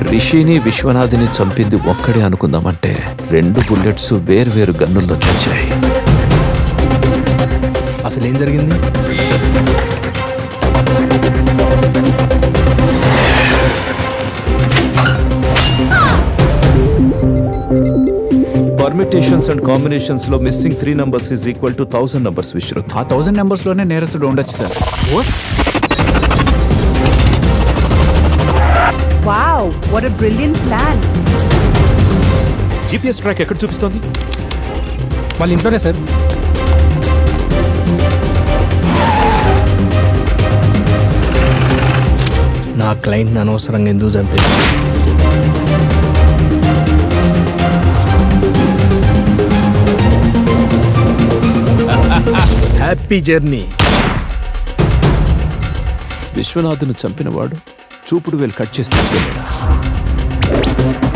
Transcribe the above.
రిషిని విశ్వనాథిని చంపింది ఒక్కడే అనుకుందామంటే రెండు బుల్లెట్స్ వేర్వేరు గన్నుల్లో చచ్చాయి అసలు ఏం జరిగింది పర్మిటేషన్స్ అండ్ కాంబినేషన్స్ లో missing three numbers is equal to thousand numbers Vishruth ఆ థౌజండ్ నెంబర్స్లోనే నేరస్తుడు ఉండొచ్చు sir Wow, what a brilliant plan. GPS track ఎక్కడ చూపిస్తోంది వాళ్ళ ఇంట్లోనే సార్ నా క్లయింట్ని అనవసరంగా ఎందుకు చంపేసి హ్యాపీ జర్నీ విశ్వనాథును చంపినవాడు చూపుడు వేలు కట్ చేసి తీసుకెళ్ళాడా